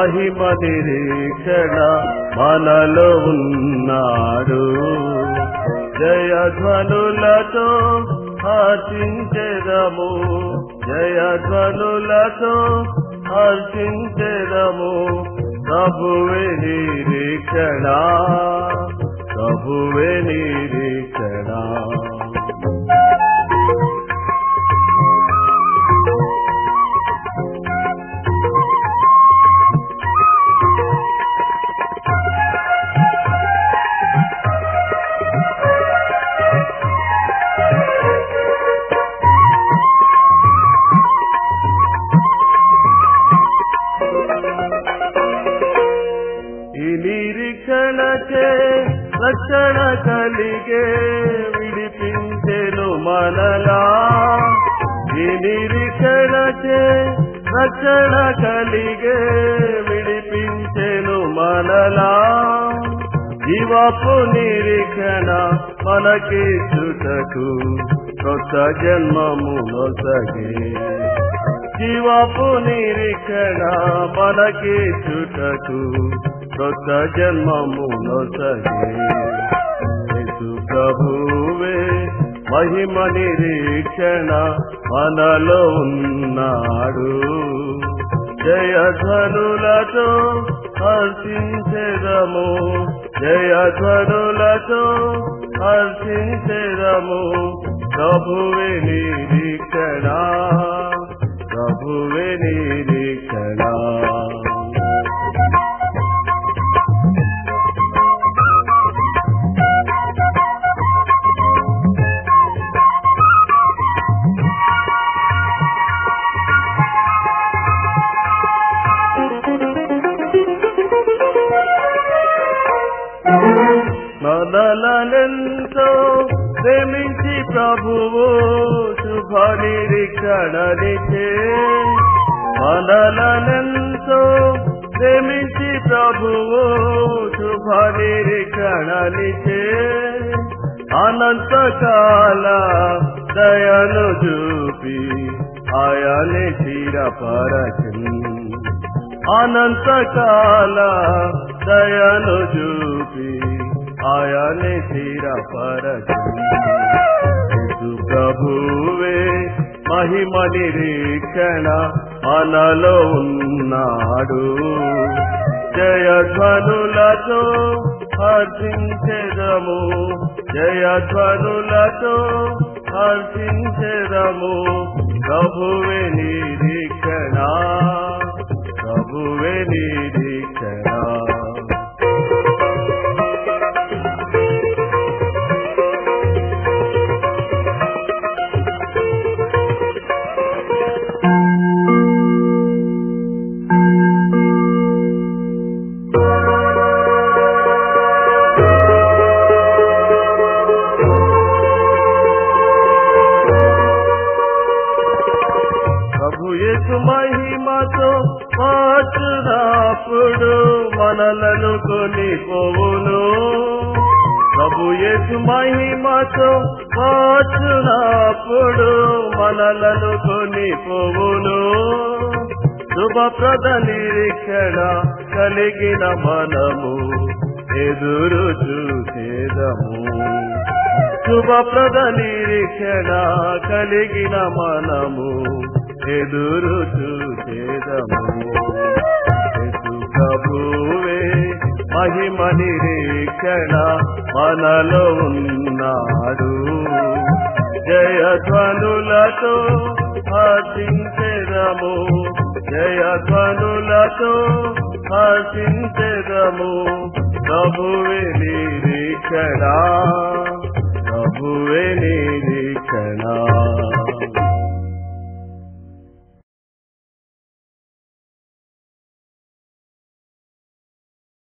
మహిమ నిరీక్షణ మనలో ఉన్నాడు జయధ్వనులతో హర్షించెదము జయధ్వనులతో హర్షించెదము ప్రభువే నిరీక్షణ ప్రభువే నిరీక్షణ ఈ నిరీక్షణచే రక్షణ కలిగే విడిపించెను మనలా ఈ నిరీక్షణచే రక్షణ కలిగే విడిపించెను మనలా జీవపు నిరీక్షణ మనకి చుటకు కొత్త జన్మము నొసగే జీవపు నిరీక్షణ మనకి చుటకు కొత్త జన్మము నొసగే యేసు ప్రభువే మహిమ నిరీక్షణ మనలో ఉన్నాడు జయధ్వనులతో హర్షించెదము జయధ్వనులతో హర్షించెదము ప్రభువే నిరీక్షణ ప్రభువే నిరీక్షణ మనలనెంతో ప్రేమించి ప్రభువు శుభ నిరీక్షణనిచే మనలనెంతో ప్రేమించి ప్రభువు శుభ నిరీక్షణనిచే అనంతకాల దయను చూపి ఆయనే చిరపరచన్ అనంతకాల దయను చూపి ఆయనే చిరపరచు ప్రభువే మహిమ నిరీక్షణ మనలో ఉన్నాడు జయధ్వనులతో హర్షించెదము జయధ్వనులతో హర్షించెదము ప్రభువే నిరీక్షణ ప్రభువే నిరీక్షణ ప్రభు యేసు మహిమతో పాచురాపుడు మనలను కొనిపోవును ప్రభు యేసు మహిమతో పాచురాపుడు మనలను కొనిపోవును శుభప్రద నిరీక్షణ కలిగిన మనము ఎదురు చూసేదము శుభప్రద నిరీక్షణ కలిగిన మనము ఎదురు చూసేదము యేసు ప్రభువే మహిమ నిరీక్షణ మనలో ఉన్నాడు జయధ్వనులతో హర్షించెదము జయధ్వనులతో హర్షించెదము ప్రభువే నిరీక్షణ ప్రభువే నీ